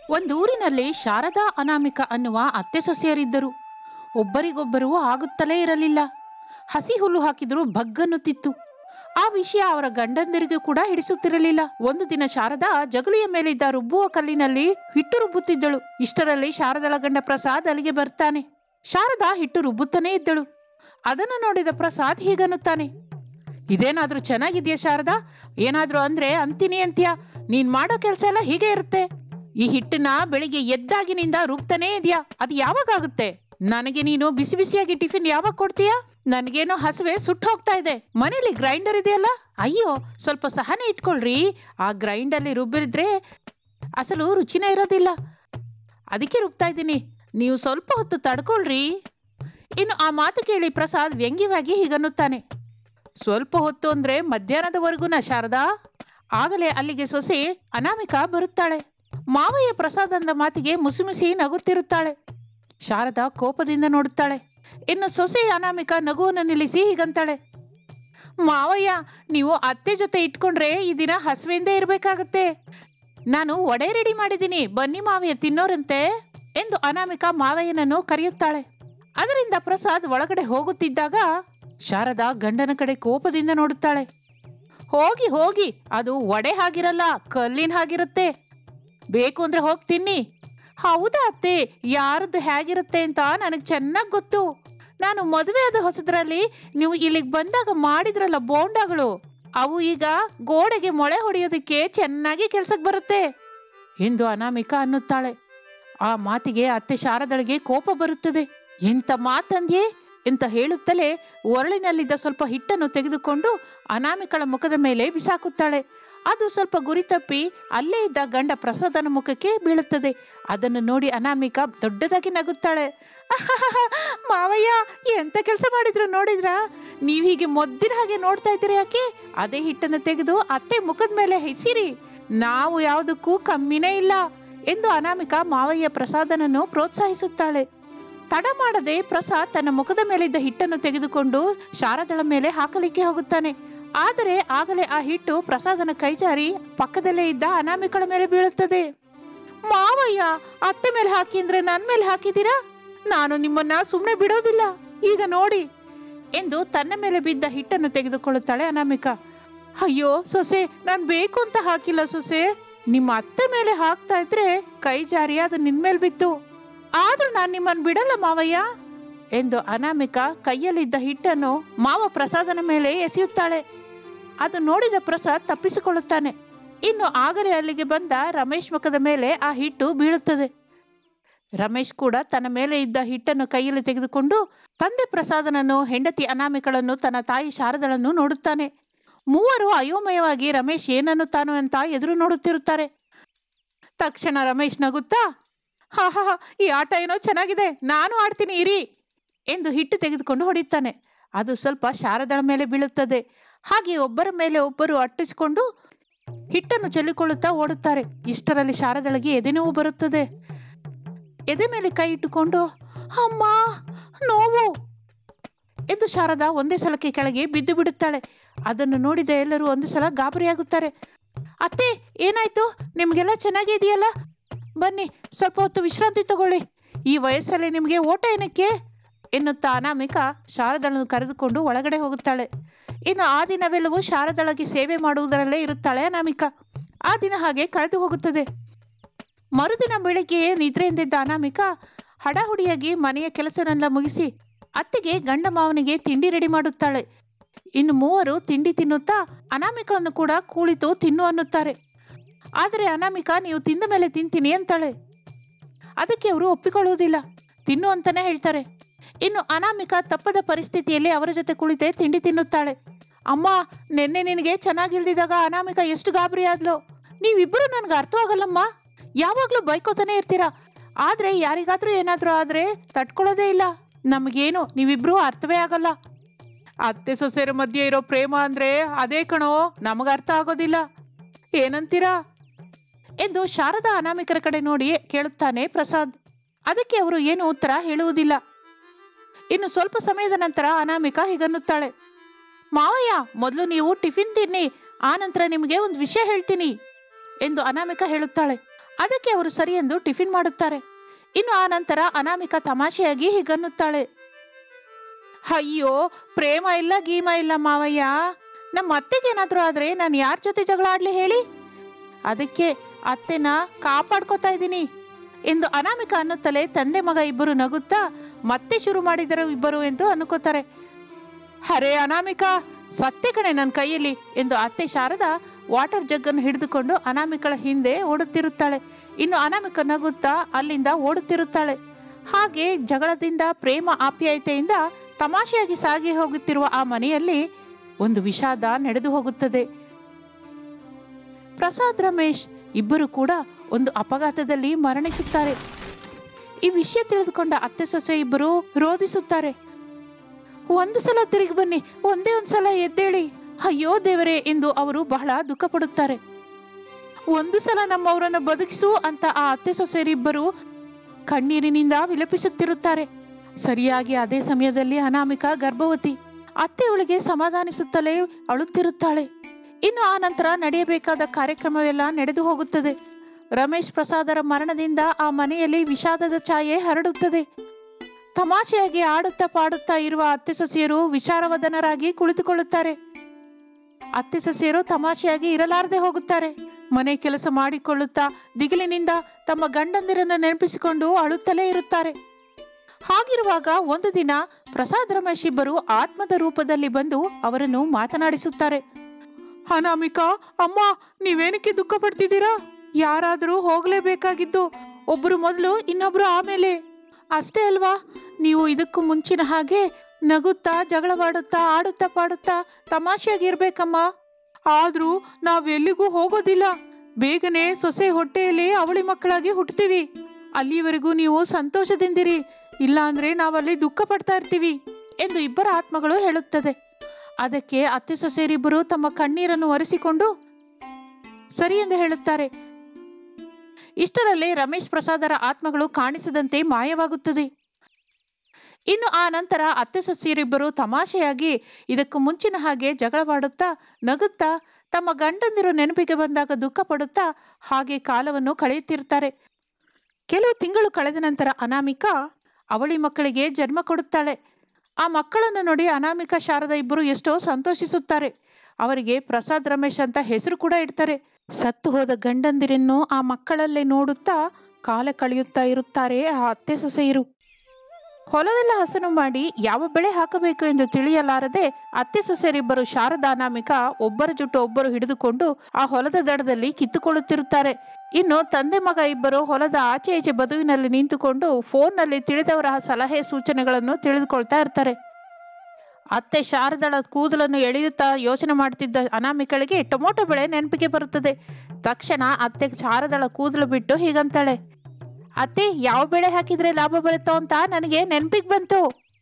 ಒಂದೂರಿನಲ್ಲಿ ಶಾರದಾ ಅನಾಮಿಕ ಅನ್ನುವ ಅತ್ತೆ ಸೊಸೆಯರಿದ್ದರು ಒಬ್ಬರಿಗೊಬ್ಬರು ಆಗುತ್ತಲೇ ಇರಲಿಲ್ಲ ಹಸಿ ಹುಲ್ಲು ಹಾಕಿದರೂ ಭಗ್ಗನ್ನುತ್ತಿತ್ತು ಆ ವಿಷಯ ಅವರ ಗಂಡಂದಿರಿಗೂ ಕೂಡ ಹಿಡಿಸುತ್ತಿರಲಿಲ್ಲ ಒಂದು ದಿನ ಶಾರದಾ ಜಗಲಿಯ ಮೇಲಿದ್ದ ರುಬ್ಬುವ ಕಲ್ಲಿನಲ್ಲಿ ಹಿಟ್ಟು ರುಬ್ಬುತ್ತಿದ್ದಳು ಇಷ್ಟರಲ್ಲಿ ಶಾರದಳ ಗಂಡ ಪ್ರಸಾದ್ ಅಲ್ಲಿಗೆ ಬರ್ತಾನೆ ಶಾರದಾ ಹಿಟ್ಟು ರುಬ್ಬುತ್ತಾನೇ ಇದ್ದಳು ಅದನ್ನು ನೋಡಿದ ಪ್ರಸಾದ್ ಹೀಗನ್ನುತ್ತಾನೆ ಇದೇನಾದ್ರೂ ಚೆನ್ನಾಗಿದ್ಯಾ ಶಾರದಾ ಏನಾದ್ರೂ ಅಂದ್ರೆ ಅಂತೀನಿ ಅಂತ್ಯ ನೀನ್ ಮಾಡೋ ಕೆಲಸ ಎಲ್ಲ ಹೀಗೆ ಇರುತ್ತೆ ಈ ಹಿಟ್ಟನ್ನ ಬೆಳಿಗ್ಗೆ ಎದ್ದಾಗಿನಿಂದ ರುಬ್ತಾನೇ ಇದೆಯಾ ಅದು ಯಾವಾಗ ಆಗುತ್ತೆ ನನಗೆ ನೀನು ಬಿಸಿ ಬಿಸಿಯಾಗಿ ಟಿಫಿನ್ ಯಾವಾಗ ಕೊಡ್ತೀಯಾ ನನಗೇನೋ ಹಸುವೆ ಸುಟ್ಟು ಹೋಗ್ತಾ ಇದೆ ಮನೇಲಿ ಗ್ರೈಂಡರ್ ಇದೆಯಲ್ಲ ಅಯ್ಯೋ ಸ್ವಲ್ಪ ಸಹನೆ ಇಟ್ಕೊಳ್ರಿ ಆ ಗ್ರೈಂಡರ್ಲಿ ರುಬ್ಬಿದ್ರೆ ಅಸಲು ರುಚಿನೇ ಇರೋದಿಲ್ಲ ಅದಕ್ಕೆ ರುಬ್ತಾ ಇದ್ದೀನಿ ನೀವು ಸ್ವಲ್ಪ ಹೊತ್ತು ತಡ್ಕೊಳ್ರಿ ಇನ್ನು ಆ ಮಾತು ಕೇಳಿ ಪ್ರಸಾದ್ ವ್ಯಂಗ್ಯವಾಗಿ ಹೀಗನ್ನುತ್ತಾನೆ ಸ್ವಲ್ಪ ಹೊತ್ತು ಅಂದ್ರೆ ಮಧ್ಯಾಹ್ನದವರೆಗೂನ ಶಾರದಾ ಆಗಲೇ ಅಲ್ಲಿಗೆ ಸೊಸೆ ಅನಾಮಿಕಾ ಬರುತ್ತಾಳೆ ಮಾವಯ್ಯ ಪ್ರಸಾದ್ ಅಂದ ಮಾತಿಗೆ ಮುಸಿಮುಸಿ ನಗುತ್ತಿರುತ್ತಾಳೆ ಶಾರದಾ ಕೋಪದಿಂದ ನೋಡುತ್ತಾಳೆ ಇನ್ನು ಸೊಸೆ ಅನಾಮಿಕಾ ನಗುವನ್ನು ನಿಲ್ಲಿಸಿ ಹೀಗಂತಾಳೆ ಮಾವಯ್ಯ ನೀವು ಅತ್ತೆ ಜೊತೆ ಇಟ್ಕೊಂಡ್ರೆ ಈ ದಿನ ಹಸುವಿಂದೇ ಇರಬೇಕಾಗತ್ತೆ ನಾನು ಒಡೆ ರೆಡಿ ಮಾಡಿದ್ದೀನಿ ಬನ್ನಿ ಮಾವಯ್ಯ ತಿನ್ನೋರಂತೆ ಎಂದು ಅನಾಮಿಕಾ ಮಾವಯ್ಯನನ್ನು ಕರೆಯುತ್ತಾಳೆ ಅದರಿಂದ ಪ್ರಸಾದ್ ಒಳಗಡೆ ಹೋಗುತ್ತಿದ್ದಾಗ ಶಾರದಾ ಗಂಡನ ಕಡೆ ಕೋಪದಿಂದ ನೋಡುತ್ತಾಳೆ ಹೋಗಿ ಹೋಗಿ ಅದು ಒಡೆ ಹಾಗಿರಲ್ಲ ಕಲ್ಲಿನ ಹಾಗಿರುತ್ತೆ ಬೇಕು ಅಂದ್ರೆ ಹೋಗಿ ತಿನ್ನಿ ಹೌದಾ ಅತ್ತೆ ಯಾರದ್ದು ಹೇಗಿರುತ್ತೆ ಅಂತ ನನಗೆ ಚೆನ್ನಾಗಿ ಗೊತ್ತು ನಾನು ಮದುವೆ ಆದ ಹೊಸದ್ರಲ್ಲಿ ನೀವು ಇಲ್ಲಿಗೆ ಬಂದಾಗ ಮಾಡಿದ್ರಲ್ಲ ಬೋಂಡಗಳು ಅವು ಈಗ ಗೋಡೆಗೆ ಮೊಳೆ ಹೊಡೆಯೋದಕ್ಕೆ ಚೆನ್ನಾಗಿ ಕೆಲ್ಸಕ್ಕೆ ಬರುತ್ತೆ ಎಂದು ಅನಾಮಿಕಾ ಅನ್ನುತ್ತಾಳೆ ಆ ಮಾತಿಗೆ ಅತ್ತೆ ಶಾರದಳಿಗೆ ಕೋಪ ಬರುತ್ತದೆ ಎಂತ ಮಾತಂದ್ಯೆ ಅಂತ ಹೇಳುತ್ತಲೇ ಒರಳಿನಲ್ಲಿದ್ದ ಸ್ವಲ್ಪ ಹಿಟ್ಟನ್ನು ತೆಗೆದುಕೊಂಡು ಅನಾಮಿಕಳ ಮುಖದ ಮೇಲೆ ಬಿಸಾಕುತ್ತಾಳೆ ಅದು ಸ್ವಲ್ಪ ಗುರಿ ತಪ್ಪಿ ಅಲ್ಲೇ ಇದ್ದ ಗಂಡ ಪ್ರಸಾದನ ಮುಖಕ್ಕೆ ಬೀಳುತ್ತದೆ ಅದನ್ನು ನೋಡಿ ಅನಾಮಿಕಾ ದೊಡ್ಡದಾಗಿ ನಗುತ್ತಾಳೆ ಮಾವಯ್ಯ ಎಂತ ಕೆಲಸ ಮಾಡಿದ್ರು ನೋಡಿದ್ರಾ ನೀವು ಹೀಗೆ ಮೊದ್ದಿನ ಹಾಗೆ ನೋಡ್ತಾ ಇದ್ದೀರಿ ಯಾಕೆ ಅದೇ ಹಿಟ್ಟನ್ನು ತೆಗೆದು ಅತ್ತೆ ಮುಖದ ಮೇಲೆ ಹೆಸಿರಿ ನಾವು ಯಾವುದಕ್ಕೂ ಕಮ್ಮಿನೇ ಇಲ್ಲ ಎಂದು ಅನಾಮಿಕಾ ಮಾವಯ್ಯ ಪ್ರಸಾದನನ್ನು ಪ್ರೋತ್ಸಾಹಿಸುತ್ತಾಳೆ ತಡ ಮಾಡದೆ ಪ್ರಸಾದ್ ತನ್ನ ಮುಖದ ಮೇಲಿದ್ದ ಹಿಟ್ಟನ್ನು ತೆಗೆದುಕೊಂಡು ಶಾರದಳ ಮೇಲೆ ಹಾಕಲಿಕ್ಕೆ ಹೋಗುತ್ತಾನೆ ಆದರೆ ಆಗಲೇ ಆ ಹಿಟ್ಟು ಪ್ರಸಾದನ ಕೈಜಾರಿ ಪಕ್ಕದಲ್ಲೇ ಇದ್ದ ಅನಾಮಿಕಳ ಮೇಲೆ ಬೀಳುತ್ತದೆ ಮಾವಯ್ಯ ಅತ್ತೆ ಮೇಲೆ ಹಾಕಿ ಅಂದ್ರೆ ನನ್ನ ಮೇಲೆ ಹಾಕಿದ್ದೀರಾ ನಾನು ನಿಮ್ಮನ್ನ ಸುಮ್ಮನೆ ಬಿಡೋದಿಲ್ಲ ಈಗ ನೋಡಿ ಎಂದು ತನ್ನ ಮೇಲೆ ಬಿದ್ದ ಹಿಟ್ಟನ್ನು ತೆಗೆದುಕೊಳ್ಳುತ್ತಾಳೆ ಅನಾಮಿಕಾ ಅಯ್ಯೋ ಸೊಸೆ ನಾನು ಬೇಕು ಅಂತ ಹಾಕಿಲ್ಲ ಸೊಸೆ ನಿಮ್ಮ ಅತ್ತೆ ಮೇಲೆ ಹಾಕ್ತಾ ಇದ್ರೆ ಕೈ ಜಾರಿ ಅದು ನಿನ್ ಮೇಲೆ ಬಿತ್ತು ಆದ್ರೂ ನಾನು ನಿಮ್ಮನ್ನು ಬಿಡಲ್ಲ ಮಾವಯ್ಯ ಎಂದು ಅನಾಮಿಕಾ ಕೈಯಲ್ಲಿದ್ದ ಹಿಟ್ಟನ್ನು ಮಾವ ಪ್ರಸಾದನ ಮೇಲೆ ಎಸೆಯುತ್ತಾಳೆ ಅದು ನೋಡಿದ ಪ್ರಸಾದ್ ತಪ್ಪಿಸಿಕೊಳ್ಳುತ್ತಾನೆ ಇನ್ನು ಆಗಲೇ ಅಲ್ಲಿಗೆ ಬಂದ ರಮೇಶ್ ಮುಖದ ಮೇಲೆ ಆ ಹಿಟ್ಟು ಬೀಳುತ್ತದೆ ರಮೇಶ್ ಕೂಡ ತನ್ನ ಮೇಲೆ ಇದ್ದ ಹಿಟ್ಟನ್ನು ಕೈಯಲ್ಲಿ ತೆಗೆದುಕೊಂಡು ತಂದೆ ಪ್ರಸಾದನನ್ನು ಹೆಂಡತಿ ಅನಾಮಿಕಳನ್ನು ತನ್ನ ತಾಯಿ ಶಾರದಳನ್ನು ನೋಡುತ್ತಾನೆ ಮೂವರು ಅಯೋಮಯವಾಗಿ ರಮೇಶ್ ಏನನ್ನುತ್ತಾನೋ ಅಂತ ಎದುರು ನೋಡುತ್ತಿರುತ್ತಾರೆ ತಕ್ಷಣ ರಮೇಶ್ ನಗುತ್ತಾ ಹಾ ಹಾ ಹಾ, ಈ ಆಟ ಏನೋ ಚೆನ್ನಾಗಿದೆ ನಾನು ಆಡ್ತೀನಿ ಇರಿ ಎಂದು ಹಿಟ್ಟು ತೆಗೆದುಕೊಂಡು ಹೊಡಿತಾನೆ ಅದು ಸ್ವಲ್ಪ ಶಾರದಳ ಮೇಲೆ ಬೀಳುತ್ತದೆ ಹಾಗೆ ಒಬ್ಬರ ಮೇಲೆ ಒಬ್ಬರು ಅಟ್ಟಿಸಿಕೊಂಡು ಹಿಟ್ಟನ್ನು ಚೆಲ್ಲಿಕೊಳ್ಳುತ್ತಾ ಓಡುತ್ತಾರೆ ಇಷ್ಟರಲ್ಲಿ ಶಾರದಳಿಗೆ ಎದೆನೋವು ಬರುತ್ತದೆ ಎದೆ ಮೇಲೆ ಕೈ ಇಟ್ಟುಕೊಂಡು ಅಮ್ಮ ನೋವು ಎಂದು ಶಾರದಾ ಒಂದೇ ಸಲಕ್ಕೆ ಕೆಳಗೆ ಬಿದ್ದು ಬಿಡುತ್ತಾಳೆ ಅದನ್ನು ನೋಡಿದ ಎಲ್ಲರೂ ಒಂದು ಸಲ ಗಾಬರಿಯಾಗುತ್ತಾರೆ ಅತ್ತೆ ಏನಾಯ್ತು ನಿಮಗೆಲ್ಲ ಚೆನ್ನಾಗಿದೆಯಲ್ಲ ಬನ್ನಿ ಸ್ವಲ್ಪ ಹೊತ್ತು ವಿಶ್ರಾಂತಿ ತಗೊಳ್ಳಿ ಈ ವಯಸ್ಸಲ್ಲಿ ನಿಮಗೆ ಓಟ ಏನಕ್ಕೆ ಎನ್ನುತ್ತಾ ಅನಾಮಿಕಾ ಶಾರದಳನ್ನು ಕರೆದುಕೊಂಡು ಒಳಗಡೆ ಹೋಗುತ್ತಾಳೆ ಇನ್ನು ಆ ದಿನವೆಲ್ಲವೂ ಶಾರದಳಗೆ ಸೇವೆ ಮಾಡುವುದರಲ್ಲೇ ಇರುತ್ತಾಳೆ ಅನಾಮಿಕಾ ಆ ದಿನ ಹಾಗೆ ಕಳೆದು ಹೋಗುತ್ತದೆ ಮರುದಿನ ಬೆಳಿಗ್ಗೆ ನಿದ್ರೆಯಿಂದಿದ್ದ ಅನಾಮಿಕಾ ಹಡಹುಡಿಯಾಗಿ ಮನೆಯ ಕೆಲಸನೆಲ್ಲ ಮುಗಿಸಿ ಅತ್ತೆಗೆ ಗಂಡ ಮಾವನಿಗೆ ತಿಂಡಿ ರೆಡಿ ಮಾಡುತ್ತಾಳೆ ಇನ್ನು ಮೂವರು ತಿಂಡಿ ತಿನ್ನುತ್ತಾ ಅನಾಮಿಕಳನ್ನು ಕೂಡ ಕೂಳಿತು ತಿನ್ನು ಅನ್ನುತ್ತಾರೆ ಆದರೆ ಅನಾಮಿಕಾ ನೀವು ತಿಂದ ಮೇಲೆ ತಿಂತೀನಿ ಅಂತಾಳೆ ಅದಕ್ಕೆ ಅವರು ಒಪ್ಪಿಕೊಳ್ಳುವುದಿಲ್ಲ ತಿನ್ನು ಅಂತಾನೆ ಹೇಳ್ತಾರೆ ಇನ್ನು ಅನಾಮಿಕಾ ತಪ್ಪದ ಪರಿಸ್ಥಿತಿಯಲ್ಲಿ ಅವರ ಜೊತೆ ಕುಳಿತೆ ತಿಂಡಿ ತಿನ್ನುತ್ತಾಳೆ ಅಮ್ಮ ನಿನ್ನೆ ನಿನಗೆ ಚೆನ್ನಾಗಿಲ್ದಿದಾಗ ಅನಾಮಿಕಾ ಎಷ್ಟು ಗಾಬರಿ ಆದ್ಲು ನೀವಿಬ್ಬರು ನನಗೆ ಅರ್ಥವಾಗಲ್ಲಮ್ಮ ಯಾವಾಗಲೂ ಬೈಕೋತಾನೆ ಇರ್ತೀರಾ ಆದರೆ ಯಾರಿಗಾದ್ರೂ ಏನಾದರೂ ಆದರೆ ತಡ್ಕೊಳ್ಳೋದೇ ಇಲ್ಲ ನಮಗೇನು ನೀವಿಬ್ರು ಅರ್ಥವೇ ಆಗಲ್ಲ ಅತ್ತೆ ಸೊಸೆಯರ ಮಧ್ಯೆ ಇರೋ ಪ್ರೇಮ ಅಂದ್ರೆ ಅದೇ ಕಣೋ ನಮಗ ಅರ್ಥ ಆಗೋದಿಲ್ಲ ಏನಂತೀರಾ ಎಂದು ಶಾರದಾ ಅನಾಮಿಕರ ಕಡೆ ನೋಡಿ ಕೇಳುತ್ತಾನೆ ಪ್ರಸಾದ್ ಅದಕ್ಕೆ ಅವರು ಏನು ಉತ್ತರ ಹೇಳುವುದಿಲ್ಲ ಇನ್ನು ಸ್ವಲ್ಪ ಸಮಯದ ನಂತರ ಅನಾಮಿಕಾ ಹೀಗನ್ನುತ್ತಾಳೆ ಮಾವಯ್ಯ ಮೊದಲು ನೀವು ಟಿಫಿನ್ ತಿನ್ನಿ ಆ ನಂತರ ನಿಮಗೆ ಒಂದು ವಿಷಯ ಹೇಳ್ತೀನಿ ಎಂದು ಅನಾಮಿಕಾ ಹೇಳುತ್ತಾಳೆ ಅದಕ್ಕೆ ಅವರು ಸರಿ ಎಂದು ಟಿಫಿನ್ ಮಾಡುತ್ತಾರೆ ಇನ್ನು ಆ ನಂತರ ಅನಾಮಿಕ ತಮಾಷೆಯಾಗಿ ಹೀಗನ್ನುತ್ತಾಳೆ ಅಯ್ಯೋ ಪ್ರೇಮ ಇಲ್ಲ ಗೀಮ ಇಲ್ಲ ಮಾವಯ್ಯ ನಮ್ಮ ಅತ್ತೆಗೇನಾದ್ರೂ ಆದ್ರೆ ನಾನು ಯಾರ ಜೊತೆ ಜಗಳ ಆಡ್ಲಿ ಹೇಳಿ ಅದಕ್ಕೆ ಅತ್ತೆನ ಕಾಪಾಡ್ಕೋತಾ ಇದ್ದೀನಿ ಎಂದು ಅನಾಮಿಕ ಅನ್ನುತ್ತಲೇ ತಂದೆ ಮಗ ಇಬ್ಬರು ನಗುತ್ತಾ ಮತ್ತೆ ಶುರು ಮಾಡಿದರು ಇಬ್ಬರು ಎಂದು ಅನ್ಕೋತಾರೆ ಹರೇ ಅನಾಮಿಕ ಸತ್ಯ ಕಣೆ ನನ್ನ ಕೈಯಲ್ಲಿ ಎಂದು ಅತ್ತೆ ಶಾರದಾ ವಾಟರ್ ಜಗ್ಗನ್ನು ಹಿಡಿದುಕೊಂಡು ಅನಾಮಿಕಳ ಹಿಂದೆ ಓಡುತ್ತಿರುತ್ತಾಳೆ ಇನ್ನು ಅನಾಮಿಕ ನಗುತ್ತಾ ಅಲ್ಲಿಂದ ಓಡುತ್ತಿರುತ್ತಾಳೆ ಹಾಗೆ ಜಗಳದಿಂದ ಪ್ರೇಮ ಆಪ್ಯಾಯತೆಯಿಂದ ತಮಾಷೆಯಾಗಿ ಸಾಗಿ ಹೋಗುತ್ತಿರುವ ಆ ಮನೆಯಲ್ಲಿ ಒಂದು ವಿಷಾದ ನಡೆದು ಹೋಗುತ್ತದೆ ಪ್ರಸಾದ್ ರಮೇಶ್ ಇಬ್ಬರು ಕೂಡ ಒಂದು ಅಪಘಾತದಲ್ಲಿ ಮರಣಿಸುತ್ತಾರೆ ಈ ವಿಷಯ ತಿಳಿದುಕೊಂಡ ಅತ್ತೆ ಸೊಸೆ ಇಬ್ಬರು ರೋಧಿಸುತ್ತಾರೆ ಒಂದು ಸಲ ತಿರುಗಿ ಬನ್ನಿ ಒಂದೇ ಒಂದು ಸಲ ಎದ್ದೇಳಿ ಅಯ್ಯೋ ದೇವರೇ ಎಂದು ಅವರು ಬಹಳ ದುಃಖ ಪಡುತ್ತಾರೆ ಒಂದು ಸಲ ನಮ್ಮವರನ್ನು ಬದುಕಿಸು ಅಂತ ಆ ಅತ್ತೆ ಸೊಸೆಯರಿಬ್ಬರು ಕಣ್ಣೀರಿನಿಂದ ವಿಲಪಿಸುತ್ತಿರುತ್ತಾರೆ ಸರಿಯಾಗಿ ಅದೇ ಸಮಯದಲ್ಲಿ ಅನಾಮಿಕ ಗರ್ಭವತಿ ಅತ್ತೆಯವಳಿಗೆ ಸಮಾಧಾನಿಸುತ್ತಲೇ ಅಳುತ್ತಿರುತ್ತಾಳೆ ಇನ್ನು ಆ ನಂತರ ನಡೆಯಬೇಕಾದ ಕಾರ್ಯಕ್ರಮವೆಲ್ಲ ನಡೆದು ಹೋಗುತ್ತದೆ ರಮೇಶ್ ಪ್ರಸಾದರ ಮರಣದಿಂದ ಆ ಮನೆಯಲ್ಲಿ ವಿಷಾದದ ಛಾಯೆ ಹರಡುತ್ತದೆ ತಮಾಷೆಯಾಗಿ ಆಡುತ್ತಾ ಪಾಡುತ್ತಾ ಇರುವ ಅತ್ತೆ ಸೊಸೆಯರು ವಿಚಾರವದನರಾಗಿ ಕುಳಿತುಕೊಳ್ಳುತ್ತಾರೆ ಅತ್ತೆ ಸೊಸೆಯರು ತಮಾಷೆಯಾಗಿ ಇರಲಾರದೆ ಹೋಗುತ್ತಾರೆ ಮನೆ ಕೆಲಸ ಮಾಡಿಕೊಳ್ಳುತ್ತಾ ದಿಗಿಲಿನಿಂದ ತಮ್ಮ ಗಂಡಂದಿರನ್ನು ನೆನಪಿಸಿಕೊಂಡು ಅಳುತ್ತಲೇ ಇರುತ್ತಾರೆ ಹಾಗಿರುವಾಗ ಒಂದು ದಿನ ಪ್ರಸಾದ್ ರಮೇಶ್ ಇಬ್ಬರು ಆತ್ಮದ ರೂಪದಲ್ಲಿ ಬಂದು ಅವರನ್ನು ಮಾತನಾಡಿಸುತ್ತಾರೆ ಅನಾಮಿಕಾ ಅಮ್ಮ ನೀವೇನಕ್ಕೆ ದುಃಖ ಪಡ್ತಿದ್ದೀರಾ ಯಾರಾದರೂ ಹೋಗಲೇಬೇಕಾಗಿದ್ದು ಒಬ್ಬರು ಮೊದಲು ಇನ್ನೊಬ್ರು ಆಮೇಲೆ ಅಷ್ಟೇ ಅಲ್ವಾ ನೀವು ಇದಕ್ಕೂ ಮುಂಚಿನ ಹಾಗೆ ನಗುತ್ತಾ ಜಗಳವಾಡುತ್ತಾ ಆಡುತ್ತಾ ಪಾಡುತ್ತಾ ತಮಾಷೆಯಾಗಿರ್ಬೇಕಮ್ಮ ಆದ್ರೂ ನಾವೆಲ್ಲಿಗೂ ಹೋಗೋದಿಲ್ಲ ಬೇಗನೆ ಸೊಸೆ ಹೊಟ್ಟೆಯಲ್ಲಿ ಅವಳಿ ಮಕ್ಕಳಾಗಿ ಹುಟ್ಟುತ್ತೀವಿ ಅಲ್ಲಿಯವರೆಗೂ ನೀವು ಸಂತೋಷದಿಂದಿರಿ ಇಲ್ಲಾಂದ್ರೆ ನಾವಲ್ಲಿ ದುಃಖ ಪಡ್ತಾ ಇರ್ತೀವಿ ಎಂದು ಇಬ್ಬರ ಆತ್ಮಗಳು ಹೇಳುತ್ತದೆ ಅದಕ್ಕೆ ಅತ್ತೆ ಸೊಸೆಯರಿಬ್ಬರು ತಮ್ಮ ಕಣ್ಣೀರನ್ನು ಒರೆಸಿಕೊಂಡು ಸರಿ ಎಂದು ಹೇಳುತ್ತಾರೆ ಇಷ್ಟರಲ್ಲೇ ರಮೇಶ್ ಪ್ರಸಾದರ ಆತ್ಮಗಳು ಕಾಣಿಸದಂತೆ ಮಾಯವಾಗುತ್ತದೆ ಇನ್ನು ಆ ನಂತರ ಅತ್ತೆ ಸೊಸೆಯರಿಬ್ಬರು ತಮಾಷೆಯಾಗಿ ಇದಕ್ಕೂ ಮುಂಚಿನ ಹಾಗೆ ಜಗಳವಾಡುತ್ತಾ ನಗುತ್ತಾ ತಮ್ಮ ಗಂಡಂದಿರು ನೆನಪಿಗೆ ಬಂದಾಗ ದುಃಖ ಪಡುತ್ತಾ ಹಾಗೆ ಕಾಲವನ್ನು ಕಳೆಯುತ್ತಿರ್ತಾರೆ ಕೆಲವು ತಿಂಗಳು ಕಳೆದ ನಂತರ ಅನಾಮಿಕಾ ಅವಳಿ ಮಕ್ಕಳಿಗೆ ಜನ್ಮ ಕೊಡುತ್ತಾಳೆ ಆ ಮಕ್ಕಳನ್ನು ನೋಡಿ ಅನಾಮಿಕಾ ಶಾರದಾ ಇಬ್ಬರು ಎಷ್ಟೋ ಸಂತೋಷಿಸುತ್ತಾರೆ ಅವರಿಗೆ ಪ್ರಸಾದ್ ರಮೇಶ್ ಅಂತ ಹೆಸರು ಕೂಡ ಇಡ್ತಾರೆ ಸತ್ತು ಹೋದ ಗಂಡಂದಿರನ್ನು ಆ ಮಕ್ಕಳಲ್ಲೇ ನೋಡುತ್ತಾ ಕಾಲ ಕಳೆಯುತ್ತಾ ಇರುತ್ತಾರೆ ಆ ಅತ್ತೆ ಸೊಸೆಯರು ಹೊಲವೆಲ್ಲ ಹಸನು ಮಾಡಿ ಯಾವ ಬೆಳೆ ಹಾಕಬೇಕು ಎಂದು ತಿಳಿಯಲಾರದೆ ಅತ್ತೆ ಸೊಸೆಯರಿಬ್ಬರು ಶಾರದಾ ಅನಾಮಿಕ ಒಬ್ಬರ ಜುಟ್ಟು ಒಬ್ಬರು ಹಿಡಿದುಕೊಂಡು ಆ ಹೊಲದ ದಡದಲ್ಲಿ ಕಿತ್ತುಕೊಳ್ಳುತ್ತಿರುತ್ತಾರೆ ಇನ್ನು ತಂದೆ ಮಗ ಇಬ್ಬರು ಹೊಲದ ಆಚೆ ಈಚೆ ಬದುವಿನಲ್ಲಿ ನಿಂತುಕೊಂಡು ಫೋನ್ನಲ್ಲಿ ತಿಳಿದವರ ಸಲಹೆ ಸೂಚನೆಗಳನ್ನು ತಿಳಿದುಕೊಳ್ತಾ ಇರ್ತಾರೆ ಅತ್ತೆ ಶಾರದಳ ಕೂದಲನ್ನು ಎಳೆಯುತ್ತಾ ಯೋಚನೆ ಮಾಡ್ತಿದ್ದ ಅನಾಮಿಕಳಿಗೆ ಟೊಮೊಟೊ ಬೆಳೆ ನೆನಪಿಗೆ ಬರುತ್ತದೆ ತಕ್ಷಣ ಅತ್ತೆ ಶಾರದಳ ಕೂದಲು ಬಿಟ್ಟು ಹೀಗಂತಾಳೆ ಅತ್ತೆ ಯಾವ ಬೆಳೆ ಹಾಕಿದ್ರೆ ಲಾಭ ಬರುತ್ತೋ ಅಂತ ನನಗೆ ನೆನಪಿಗೆ ಬಂತು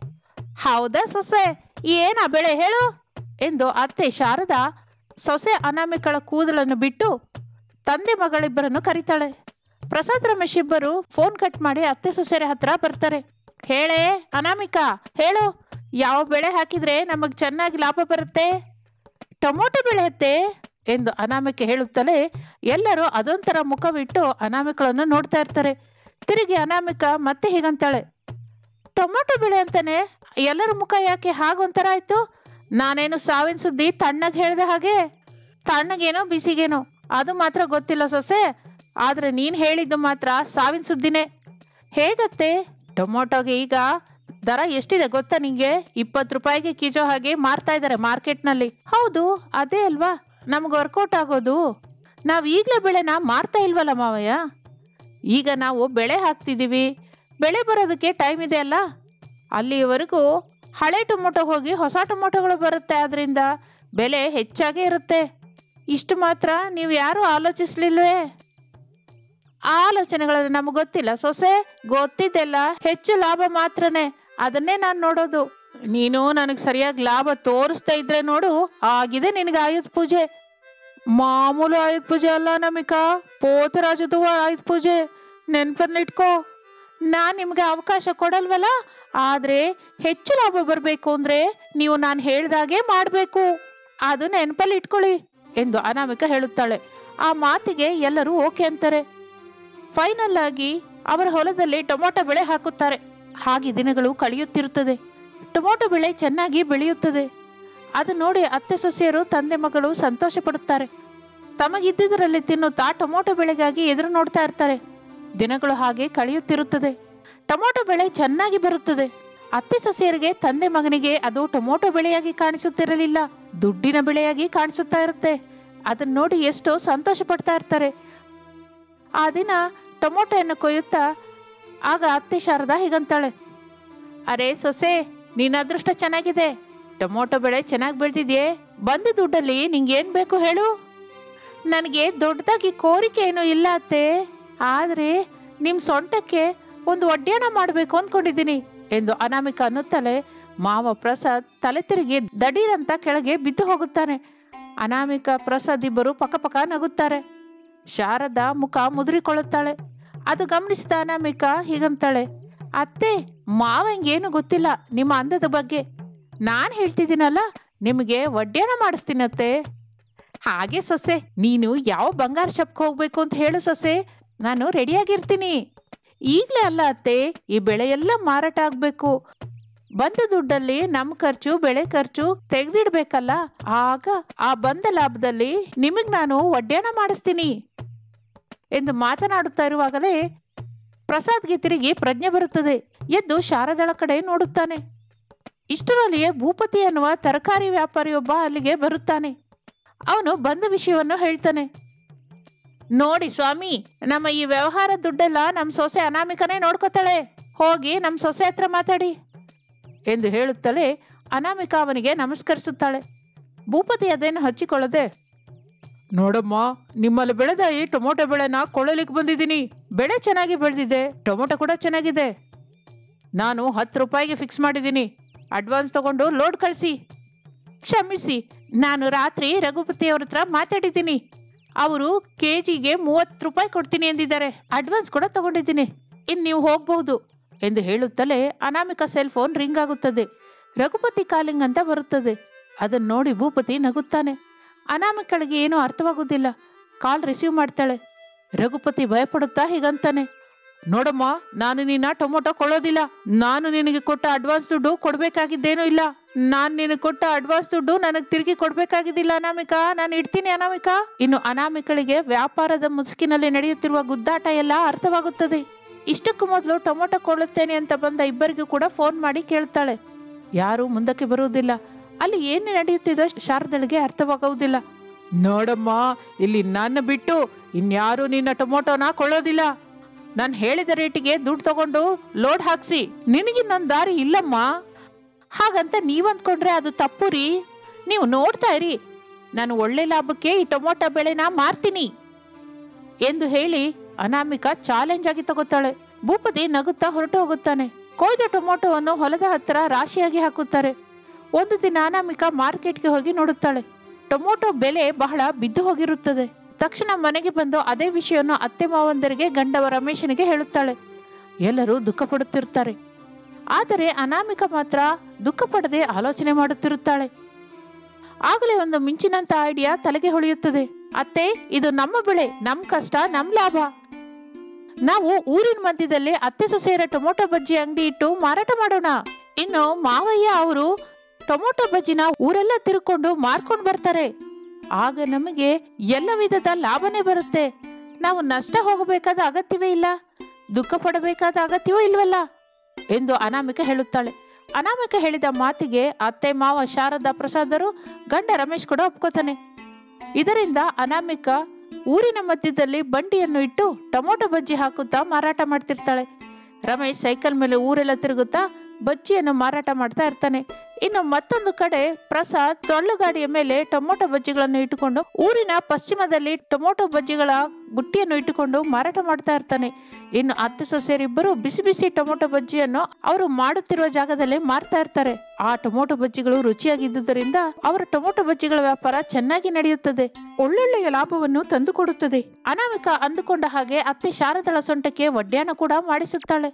ಹೌದಾ ಸೊಸೆ ಏನ ಬೆಳೆ ಹೇಳು ಎಂದು ಅತ್ತೆ ಶಾರದಾ ಸೊಸೆ ಅನಾಮಿಕಳ ಕೂದಲನ್ನು ಬಿಟ್ಟು ತಂದೆ ಮಗಳಿಬ್ಬರನ್ನು ಕರೀತಾಳೆ ಪ್ರಸಾದ್ ರಮೇಶ್ ಇಬ್ಬರು ಫೋನ್ ಕಟ್ ಮಾಡಿ ಅತ್ತೆ ಸೊಸೆರ ಹತ್ರ ಬರ್ತಾರೆ ಹೇಳೇ ಅನಾಮಿಕಾ ಹೇಳು ಯಾವ ಬೆಳೆ ಹಾಕಿದ್ರೆ ನಮಗೆ ಚೆನ್ನಾಗಿ ಲಾಭ ಬರುತ್ತೆ ಟೊಮೊಟೊ ಬೆಳೆ ಅತ್ತೆ ಎಂದು ಅನಾಮಿಕೆ ಹೇಳುತ್ತಲೇ ಎಲ್ಲರೂ ಅದೊಂಥರ ಮುಖವಿಟ್ಟು ಅನಾಮಿಕಳನ್ನು ನೋಡ್ತಾ ಇರ್ತಾರೆ ತಿರುಗಿ ಅನಾಮಿಕ ಮತ್ತೆ ಹೀಗಂತಾಳೆ ಟೊಮೊಟೊ ಬೆಳೆ ಅಂತಾನೆ ಎಲ್ಲರ ಮುಖ ಯಾಕೆ ಹಾಗೊಂಥರ ಆಯ್ತು ನಾನೇನು ಸಾವಿನ ಸುದ್ದಿ ತಣ್ಣಗೆ ಹೇಳ್ದೆ ಹಾಗೆ ತಣ್ಣಗೇನೋ ಬಿಸಿಗೇನೋ ಅದು ಮಾತ್ರ ಗೊತ್ತಿಲ್ಲ ಸೊಸೆ ಆದರೆ ನೀನು ಹೇಳಿದ್ದು ಮಾತ್ರ ಸಾವಿನ ಸುದ್ದಿನೇ ಹೇಗತ್ತೆ ಟೊಮೊಟೊಗೆ ಈಗ ದರ ಎಷ್ಟಿದೆ ಗೊತ್ತಾ ನಿಂಗೆ ಇಪ್ಪತ್ತು ರೂಪಾಯಿಗೆ ಕಿಜೋ ಹಾಗೆ ಮಾರ್ತಾ ಇದ್ದಾರೆ ಮಾರ್ಕೆಟ್ನಲ್ಲಿ ಹೌದು ಅದೇ ಅಲ್ವಾ ನಮ್ಗೆ ವರ್ಕೌಟ್ ಆಗೋದು ನಾವು ಈಗಲೇ ಬೆಳೆನ ಮಾರ್ತಾ ಇಲ್ವಲ್ಲ ಮಾವಯ್ಯ ಈಗ ನಾವು ಬೆಳೆ ಹಾಕ್ತಿದ್ದೀವಿ ಬೆಳೆ ಬರೋದಕ್ಕೆ ಟೈಮ್ ಇದೆ ಅಲ್ಲ ಅಲ್ಲಿವರೆಗೂ ಹಳೆ ಟೊಮೊಟೊ ಹೋಗಿ ಹೊಸ ಟೊಮೊಟೊಗಳು ಬರುತ್ತೆ ಅದರಿಂದ ಬೆಲೆ ಹೆಚ್ಚಾಗೇ ಇರುತ್ತೆ ಇಷ್ಟು ಮಾತ್ರ ನೀವು ಯಾರೂ ಆಲೋಚಿಸ್ಲಿಲ್ವೇ ಆ ಆಲೋಚನೆಗಳು ನಮಗೆ ಗೊತ್ತಿಲ್ಲ ಸೊಸೆ ಗೊತ್ತಿದ್ದೆಲ್ಲ ಹೆಚ್ಚು ಲಾಭ ಮಾತ್ರನೇ ಅದನ್ನೇ ನಾನು ನೋಡೋದು ನೀನು ನನಗೆ ಸರಿಯಾಗಿ ಲಾಭ ತೋರಿಸ್ತಾ ಇದ್ರೆ ನೋಡು ಆಗಿದೆ ನಿನಗೆ ಆಯುಧ ಪೂಜೆ ಮಾಮೂಲು ಆಯುಧ ಪೂಜೆ ಅಲ್ಲ ನಮಿಕಾ ಪೋತರಾಜದು ಆಯುಧ ಪೂಜೆ ನೆನ್ಪನ್ನಿಟ್ಕೋ ನಾನು ನಿಮಗೆ ಅವಕಾಶ ಕೊಡಲ್ವಲ್ಲ ಆದರೆ ಹೆಚ್ಚು ಲಾಭ ಬರಬೇಕು ಅಂದರೆ ನೀವು ನಾನು ಹೇಳ್ದಾಗೆ ಮಾಡಬೇಕು ಅದು ನೆನಪಲ್ಲಿ ಇಟ್ಕೊಳ್ಳಿ ಎಂದು ಅನಾಮಿಕ ಹೇಳುತ್ತಾಳೆ ಆ ಮಾತಿಗೆ ಎಲ್ಲರೂ ಓಕೆ ಅಂತಾರೆ ಫೈನಲ್ ಆಗಿ ಅವರ ಹೊಲದಲ್ಲಿ ಟೊಮೊಟೊ ಬೆಳೆ ಹಾಕುತ್ತಾರೆ ಹಾಗೆ ದಿನಗಳು ಕಳೆಯುತ್ತಿರುತ್ತದೆ ಟೊಮೊಟೊ ಬೆಳೆ ಚೆನ್ನಾಗಿ ಬೆಳೆಯುತ್ತದೆ ಅದು ನೋಡಿ ಅತ್ತೆ ಸೊಸೆಯರು ತಂದೆ ಮಗಳು ಸಂತೋಷ ಪಡುತ್ತಾರೆ ತಮಗಿದ್ದುದರಲ್ಲಿ ತಿನ್ನುತ್ತಾ ಟೊಮೊಟೊ ಬೆಳೆಗಾಗಿ ಎದುರು ನೋಡ್ತಾ ಇರ್ತಾರೆ ದಿನಗಳು ಹಾಗೆ ಕಳೆಯುತ್ತಿರುತ್ತದೆ ಟೊಮೊಟೊ ಬೆಳೆ ಚೆನ್ನಾಗಿ ಬರುತ್ತದೆ ಅತ್ತೆ ಸೊಸೆಯರಿಗೆ ತಂದೆ ಮಗನಿಗೆ ಅದು ಟೊಮೊಟೊ ಬೆಳೆಯಾಗಿ ಕಾಣಿಸುತ್ತಿರಲಿಲ್ಲ ದುಡ್ಡಿನ ಬೆಳೆಯಾಗಿ ಕಾಣಿಸುತ್ತಾ ಇರುತ್ತೆ ಅದನ್ನ ನೋಡಿ ಎಷ್ಟೋ ಸಂತೋಷ ಪಡ್ತಾ ಇರ್ತಾರೆ ಆ ದಿನ ಟೊಮೊಟೊಯನ್ನು ಕೊಯ್ಯುತ್ತಾ ಆಗ ಅತ್ತೆ ಶಾರದಾ ಹೀಗಂತಾಳೆ ಅರೆ ಸೊಸೆ ನಿನ್ನ ಅದೃಷ್ಟ ಚೆನ್ನಾಗಿದೆ ಟೊಮೊಟೊ ಬೆಳೆ ಚೆನ್ನಾಗಿ ಬೆಳೆದಿದೆಯೇ ಬಂದ ದುಡ್ಡಲ್ಲಿ ನಿಂಗೇನು ಬೇಕು ಹೇಳು ನನಗೆ ದೊಡ್ಡದಾಗಿ ಕೋರಿಕೆ ಏನೂ ಇಲ್ಲ ಅತ್ತೆ ಆದರೆ ನಿಮ್ಮ ಸೊಂಟಕ್ಕೆ ಒಂದು ಒಡ್ಯಾಣ ಮಾಡಬೇಕು ಅಂದ್ಕೊಂಡಿದ್ದೀನಿ ಎಂದು ಅನಾಮಿಕ ಅನ್ನುತ್ತಲೇ ಮಾವ ಪ್ರಸಾದ್ ತಲೆ ತಿರುಗಿ ದಡೀರಂತ ಕೆಳಗೆ ಬಿದ್ದು ಹೋಗುತ್ತಾನೆ ಅನಾಮಿಕ ಪ್ರಸಾದ್ ಇಬ್ಬರು ಪಕ್ಕಪಕ್ಕ ನಗುತ್ತಾರೆ ಶಾರದಾ ಮುಖ ಮುದುರಿಕೊಳ್ಳುತ್ತಾಳೆ ಅದು ಗಮನಿಸಿದ ಅನಾಮಿಕ ಹೀಗಂತಾಳೆ ಅತ್ತೆ ಮಾವಂಗೇನು ಗೊತ್ತಿಲ್ಲ ನಿಮ್ಮ ಅಂದದ ಬಗ್ಗೆ ನಾನು ಹೇಳ್ತಿದ್ದೀನಲ್ಲ ನಿಮಗೆ ಒಡ್ಯಾಣ ಮಾಡಿಸ್ತೀನತ್ತೆ ಹಾಗೆ ಸೊಸೆ ನೀನು ಯಾವ ಬಂಗಾರ ಶಾಪ್ಗೆ ಹೋಗ್ಬೇಕು ಅಂತ ಹೇಳು ಸೊಸೆ ನಾನು ರೆಡಿಯಾಗಿರ್ತೀನಿ ಈಗಲೇ ಅಲ್ಲ ಅತ್ತೆ ಈ ಬೆಳೆ ಎಲ್ಲ ಮಾರಾಟ ಆಗಬೇಕು ಬಂದ ದುಡ್ಡಲ್ಲಿ ನಮ್ಮ ಖರ್ಚು ಬೆಳೆ ಖರ್ಚು ತೆಗೆದಿಡ್ಬೇಕಲ್ಲ ಆಗ ಆ ಬಂದ ಲಾಭದಲ್ಲಿ ನಿಮಗೆ ನಾನು ಒಡ್ಯಾಣ ಮಾಡಿಸ್ತೀನಿ ಎಂದು ಮಾತನಾಡುತ್ತಾ ಇರುವಾಗಲೇ ಪ್ರಸಾದ್ಗೆ ತಿರುಗಿ ಪ್ರಜ್ಞೆ ಬರುತ್ತದೆ ಎದ್ದು ಶಾರದಳ ಕಡೆ ನೋಡುತ್ತಾನೆ ಇಷ್ಟರಲ್ಲಿಯೇ ಭೂಪತಿ ಅನ್ನುವ ತರಕಾರಿ ವ್ಯಾಪಾರಿಯೊಬ್ಬ ಅಲ್ಲಿಗೆ ಬರುತ್ತಾನೆ ಅವನು ಬಂದ ವಿಷಯವನ್ನು ಹೇಳ್ತಾನೆ ನೋಡಿ ಸ್ವಾಮಿ ನಮ್ಮ ಈ ವ್ಯವಹಾರ ದುಡ್ಡೆಲ್ಲ ನಮ್ಮ ಸೊಸೆ ಅನಾಮಿಕನೇ ನೋಡ್ಕೋತಾಳೆ ಹೋಗಿ ನಮ್ಮ ಸೊಸೆ ಹತ್ರ ಮಾತಾಡಿ ಎಂದು ಹೇಳುತ್ತಲೇ ಅನಾಮಿಕ ಅವನಿಗೆ ನಮಸ್ಕರಿಸುತ್ತಾಳೆ ಭೂಪತಿ ಅದೇನು ಹಚ್ಚಿಕೊಳ್ಳದೆ ನೋಡಮ್ಮ ನಿಮ್ಮಲ್ಲಿ ಬೆಳೆದ ಈ ಟೊಮೊಟೊ ಬೆಳೆನ ಕೊಳ್ಳಲಿಕ್ಕೆ ಬಂದಿದ್ದೀನಿ ಬೆಳೆ ಚೆನ್ನಾಗಿ ಬೆಳೆದಿದೆ ಟೊಮೊಟೊ ಕೂಡ ಚೆನ್ನಾಗಿದೆ ನಾನು ಹತ್ತು ರೂಪಾಯಿಗೆ ಫಿಕ್ಸ್ ಮಾಡಿದ್ದೀನಿ ಅಡ್ವಾನ್ಸ್ ತಗೊಂಡು ಲೋಡ್ ಕಳಿಸಿ ಕ್ಷಮಿಸಿ ನಾನು ರಾತ್ರಿ ರಘುಪತಿ ಅವ್ರ ಹತ್ರ ಮಾತಾಡಿದ್ದೀನಿ ಅವರು ಕೆ ಜಿಗೆ ಮೂವತ್ತು ರೂಪಾಯಿ ಕೊಡ್ತೀನಿ ಎಂದಿದ್ದಾರೆ ಅಡ್ವಾನ್ಸ್ ಕೂಡ ತಗೊಂಡಿದ್ದೀನಿ ಇನ್ನು ನೀವು ಹೋಗಬಹುದು ಎಂದು ಹೇಳುತ್ತಲೇ ಅನಾಮಿಕ ಸೆಲ್ ಫೋನ್ ರಿಂಗ್ ಆಗುತ್ತದೆ ರಘುಪತಿ ಕಾಲಿಂಗ್ ಅಂತ ಬರುತ್ತದೆ ಅದನ್ನು ನೋಡಿ ಭೂಪತಿ ನಗುತ್ತಾನೆ ಅನಾಮಿಕಳಿಗೆ ಏನೂ ಅರ್ಥವಾಗುವುದಿಲ್ಲ ಕಾಲ್ ರಿಸೀವ್ ಮಾಡ್ತಾಳೆ ರಘುಪತಿ ಭಯಪಡುತ್ತಾ ಹೀಗಂತಾನೆ ನೋಡಮ್ಮ ನಾನು ನಿನ್ನ ಟೊಮೊಟೊ ಕೊಳ್ಳೋದಿಲ್ಲ ನಾನು ನಿನಗೆ ಕೊಟ್ಟ ಅಡ್ವಾನ್ಸ್ ದುಡ್ಡು ಕೊಡಬೇಕಾಗಿದ್ದೇನೂ ಇಲ್ಲ ನಾನು ನಿನಗೆ ಕೊಟ್ಟ ಅಡ್ವಾನ್ಸ್ ದುಡ್ಡು ನನಗೆ ತಿರುಗಿ ಕೊಡಬೇಕಾಗಿದ್ದಿಲ್ಲ ಅನಾಮಿಕಾ ನಾನು ಇಡ್ತೀನಿ ಅನಾಮಿಕಾ ಇನ್ನು ಅನಾಮಿಕಳಿಗೆ ವ್ಯಾಪಾರದ ಮುಸುಕಿನಲ್ಲಿ ನಡೆಯುತ್ತಿರುವ ಗುದ್ದಾಟ ಎಲ್ಲ ಅರ್ಥವಾಗುತ್ತದೆ ಇಷ್ಟಕ್ಕೂ ಮೊದಲು ಟೊಮೊಟೊ ಕೊಳ್ಳುತ್ತೇನೆ ಅಂತ ಬಂದ ಇಬ್ಬರಿಗೂ ಕೂಡ ಫೋನ್ ಮಾಡಿ ಕೇಳ್ತಾಳೆ ಯಾರೂ ಮುಂದಕ್ಕೆ ಬರುವುದಿಲ್ಲ ಅಲ್ಲಿ ಏನು ನಡೆಯುತ್ತಿದೆ ಶಾರದಳಿಗೆ ಅರ್ಥವಾಗುವುದಿಲ್ಲ ನೋಡಮ್ಮ ಇಲ್ಲಿ ನನ್ನ ಬಿಟ್ಟು ಇನ್ಯಾರು ನಿನ್ನ ಟೊಮೊಟೊನ ಕೊಳ್ಳೋದಿಲ್ಲ ನಾನು ಹೇಳಿದ ರೇಟಿಗೆ ದುಡ್ಡು ತಗೊಂಡು ಲೋಡ್ ಹಾಕ್ಸಿ ನಿನಗಿನ್ನೊಂದು ದಾರಿ ಇಲ್ಲಮ್ಮ ಹಾಗಂತ ನೀವಂದ್ಕೊಂಡ್ರೆ ಅದು ತಪ್ಪು ರೀ ನೀವು ನೋಡ್ತಾ ಇರಿ ನಾನು ಒಳ್ಳೆ ಲಾಭಕ್ಕೆ ಈ ಟೊಮೊಟೊ ಬೆಳೆನ ಮಾರ್ತೀನಿ ಎಂದು ಹೇಳಿ ಅನಾಮಿಕ ಚಾಲೆಂಜ್ ಆಗಿ ತಗೋತಾಳೆ ಭೂಪತಿ ನಗುತ್ತಾ ಹೊರಟು ಹೋಗುತ್ತಾನೆ ಕೊಯ್ದ ಟೊಮೊಟೊವನ್ನು ಹೊಲದ ಹತ್ತಿರ ರಾಶಿಯಾಗಿ ಹಾಕುತ್ತಾರೆ ಒಂದು ದಿನ ಅನಾಮಿಕ ಮಾರ್ಕೆಟ್ಗೆ ಹೋಗಿ ನೋಡುತ್ತಾಳೆ ಟೊಮೊಟೊ ಬೆಲೆ ಬಹಳ ಬಿದ್ದು ಹೋಗಿರುತ್ತದೆ ತಕ್ಷಣ ಮನೆಗೆ ಬಂದು ಅದೇ ವಿಷಯವನ್ನು ಅತ್ತೆ ಮಾವಂದರಿಗೆ ಗಂಡವ ರಮೇಶನಿಗೆ ಹೇಳುತ್ತಾಳೆ ಎಲ್ಲರೂ ದುಃಖ ಪಡುತ್ತಿರುತ್ತಾರೆ ಆದರೆ ಅನಾಮಿಕ ಮಾತ್ರ ದುಃಖ ಪಡದೆ ಆಲೋಚನೆ ಮಾಡುತ್ತಿರುತ್ತಾಳೆ ಆಗಲೇ ಒಂದು ಮಿಂಚಿನಂತ ಐಡಿಯಾ ತಲೆಗೆ ಹೊಳೆಯುತ್ತದೆ ಅತ್ತೆ ಇದು ನಮ್ಮ ಬೆಳೆ ನಮ್ ಕಷ್ಟ ನಮ್ ಲಾಭ ನಾವು ಊರಿನ ಮಧ್ಯದಲ್ಲಿ ಅತ್ತೆ ಸೊಸೆಯರ ಟೊಮೊಟೊ ಬಜ್ಜಿ ಅಂಗಡಿ ಇಟ್ಟು ಮಾರಾಟ ಮಾಡೋಣ ಇನ್ನು ಮಾವಯ್ಯ ಅವರು ಟೊಮೊಟೊ ಬಜ್ಜಿನ ಊರೆಲ್ಲ ತಿರ್ಕೊಂಡು ಮಾರ್ಕೊಂಡು ಬರ್ತಾರೆ ಆಗ ನಮಗೆ ಎಲ್ಲ ವಿಧದ ಲಾಭನೇ ಬರುತ್ತೆ ನಾವು ನಷ್ಟ ಹೋಗಬೇಕಾದ ಅಗತ್ಯವೇ ಇಲ್ಲ ದುಃಖ ಪಡಬೇಕಾದ ಅಗತ್ಯವೂ ಇಲ್ವಲ್ಲ ಎಂದು ಅನಾಮಿಕ ಹೇಳುತ್ತಾಳೆ ಅನಾಮಿಕ ಹೇಳಿದ ಮಾತಿಗೆ ಅತ್ತೆ ಮಾವ ಶಾರದಾ ಪ್ರಸಾದರು ಗಂಡ ರಮೇಶ್ ಕೂಡ ಒಪ್ಕೋತಾನೆ ಇದರಿಂದ ಅನಾಮಿಕ ಊರಿನ ಮಧ್ಯದಲ್ಲಿ ಬಂಡಿಯನ್ನು ಇಟ್ಟು ಟೊಮೊಟೊ ಬಜ್ಜಿ ಹಾಕುತ್ತಾ ಮಾರಾಟ ಮಾಡ್ತಿರ್ತಾಳೆ ರಮೇಶ್ ಸೈಕಲ್ ಮೇಲೆ ಊರೆಲ್ಲ ತಿರುಗುತ್ತಾ ಬಜ್ಜಿಯನ್ನು ಮಾರಾಟ ಮಾಡ್ತಾ ಇರ್ತಾನೆ ಇನ್ನು ಮತ್ತೊಂದು ಕಡೆ ಪ್ರಸಾದ್ ತೊಳ್ಳು ಗಾಡಿಯ ಮೇಲೆ ಟೊಮೊಟೊ ಬಜ್ಜಿಗಳನ್ನು ಇಟ್ಟುಕೊಂಡು ಊರಿನ ಪಶ್ಚಿಮದಲ್ಲಿ ಟೊಮೊಟೊ ಬಜ್ಜಿಗಳ ಬುಟ್ಟಿಯನ್ನು ಇಟ್ಟುಕೊಂಡು ಮಾರಾಟ ಮಾಡ್ತಾ ಇರ್ತಾನೆ ಇನ್ನು ಅತ್ತೆ ಸೊಸೆಯರಿಬ್ಬರು ಬಿಸಿ ಬಿಸಿ ಟೊಮೊಟೊ ಬಜ್ಜಿಯನ್ನು ಅವರು ಮಾಡುತ್ತಿರುವ ಜಾಗದಲ್ಲೇ ಮಾರ್ತಾ ಇರ್ತಾರೆ ಆ ಟೊಮೊಟೊ ಬಜ್ಜಿಗಳು ರುಚಿಯಾಗಿದ್ದುದರಿಂದ ಅವರ ಟೊಮೊಟೊ ಬಜ್ಜಿಗಳ ವ್ಯಾಪಾರ ಚೆನ್ನಾಗಿ ನಡೆಯುತ್ತದೆ ಒಳ್ಳೊಳ್ಳೆಯ ಲಾಭವನ್ನು ತಂದುಕೊಡುತ್ತದೆ ಅನಾಮಿಕ ಅಂದುಕೊಂಡ ಹಾಗೆ ಅತ್ತೆ ಶಾರದಳ ಸೊಂಟಕ್ಕೆ ಒಡ್ಯಾಣ ಕೂಡ ಮಾಡಿಸುತ್ತಾಳೆ